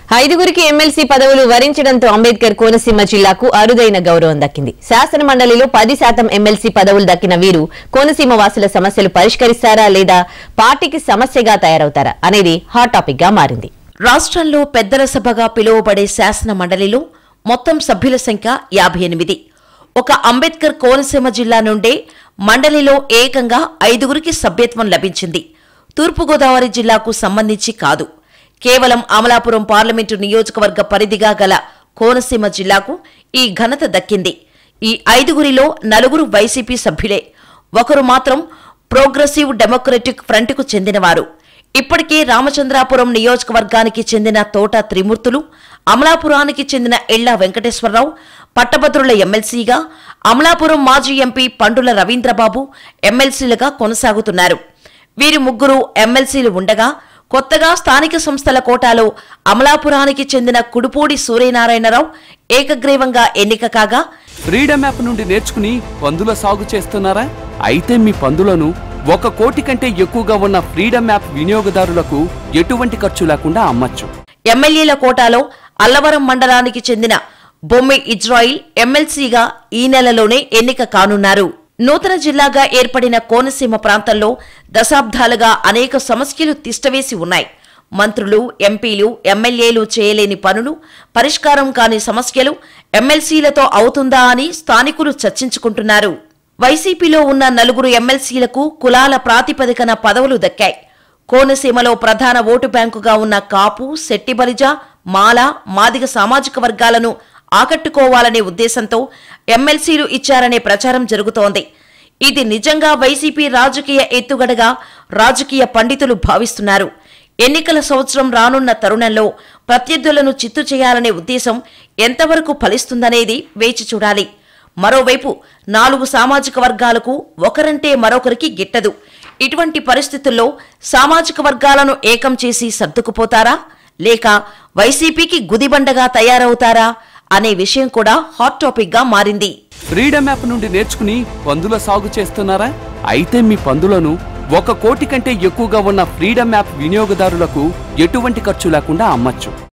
ఐదుగురికి ఎమ్మెల్సీ పదవులు వరించడంతో అంబేద్కర్ కోనసీమ జిల్లాకు అరుదైన గౌరవం దక్కింది శాసన మండలిలో పది శాతం ఎమ్మెల్సీ పదవులు దక్కిన వీరు కోనసీమ వాసుల సమస్యలు పరిష్కరిస్తారా లేదా పార్టీకి సమస్యగా తయారవుతారా అనేది హాట్ టాపిక్ గా మారింది రాష్ట్రంలో పెద్దల సభగా పిలువబడే శాసన మండలిలో మొత్తం సభ్యుల సంఖ్య యాభై ఎనిమిది ఒక అంబేద్కర్ కోనసీమ జిల్లా నుండే మండలిలో ఏకంగా ఐదుగురికి సభ్యత్వం లభించింది తూర్పుగోదావరి జిల్లాకు సంబంధించి కాదు కేవలం అమలాపురం పార్లమెంటు నియోజకవర్గ పరిధిగా గల కోనసీమ జిల్లాకు ఈ ఘనత దక్కింది ఈ ఐదుగురిలో నలుగురు వైసీపీ సభ్యులే ఒకరు మాత్రం ప్రోగ్రెసివ్ డెమోక్రటిక్ ఫ్రంట్కు చెందినవారు ఇప్పటికే రామచంద్రాపురం నియోజకవర్గానికి చెందిన తోట త్రిమూర్తులు అమలాపురానికి చెందిన ఇళ్ల వెంకటేశ్వరరావు పట్టభద్రుల ఎమ్మెల్సీగా అమలాపురం మాజీ ఎంపీ పండుల రవీంద్రబాబు ఎమ్మెల్సీలుగా కొనసాగుతున్నారు వీరి ముగ్గురు ఎమ్మెల్సీలు ఉండగా కొత్తగా స్థానిక సంస్థల కోటాలో అమలాపురానికి చెందిన కుడుపూడి సూర్యనారాయణరావు ఏకగ్రీవంగా ఎన్నిక కాగా ఫ్రీడమ్ యాప్ నుండి నేర్చుకుని పందుల సాగు చేస్తున్నారా అయితే మీ పందులను ఒక కోటి కంటే ఎక్కువగా ఉన్న ఫ్రీడమ్ యాప్ వినియోగదారులకు ఎటువంటి ఖర్చు లేకుండా అమ్మచ్చు ఎమ్మెల్యేల కోటాలో అల్లవరం మండలానికి చెందిన బొమ్మి ఇజ్రాయిల్ ఎమ్మెల్సీగా ఈ నెలలోనే ఎన్నిక కానున్నారు నూతన జిల్లాగా ఏర్పడిన కోనసీమ ప్రాంతంలో దశాబ్దాలుగా అనేక సమస్యలు తిష్టవేసి ఉన్నాయి మంత్రులు ఎంపీలు ఎమ్మెల్యేలు చేయలేని పనులు పరిష్కారం కాని సమస్యలు ఎమ్మెల్సీలతో అవుతుందా అని స్థానికులు చర్చించుకుంటున్నారు వైసీపీలో ఉన్న నలుగురు ఎమ్మెల్సీలకు కులాల ప్రాతిపదికన పదవులు దక్కాయి కోనసీమలో ప్రధాన ఓటు బ్యాంకుగా ఉన్న కాపు శెట్టిబలిజ మాల మాదిగ సామాజిక వర్గాలను ఆకట్టుకోవాలనే ఉద్దేశంతో ఎమ్మెల్సీలు ఇచ్చారనే ప్రచారం జరుగుతోంది ఇది నిజంగా వైసీపీ రాజకీయ ఎత్తుగడగా రాజకీయ పండితులు భావిస్తున్నారు ఎన్నికల సంవత్సరం రానున్న తరుణంలో ప్రత్యర్థులను చిత్తు చేయాలనే ఉద్దేశం ఎంతవరకు ఫలిస్తుందనేది వేచి చూడాలి మరోవైపు నాలుగు సామాజిక వర్గాలకు ఒకరంటే మరొకరికి గిట్టదు ఇటువంటి పరిస్థితుల్లో సామాజిక వర్గాలను ఏకం చేసి సర్దుకుపోతారా లేక వైసీపీకి గుదిబండగా తయారవుతారా అనే విషయం కూడా హాట్ టాపిక్ గా మారింది ఫ్రీడమ్ యాప్ నుండి నేర్చుకుని పందుల సాగు చేస్తున్నారా అయితే మీ పందులను ఒక కోటి కంటే ఎక్కువగా ఉన్న ఫ్రీడమ్ యాప్ వినియోగదారులకు ఎటువంటి ఖర్చు లేకుండా అమ్మచ్చు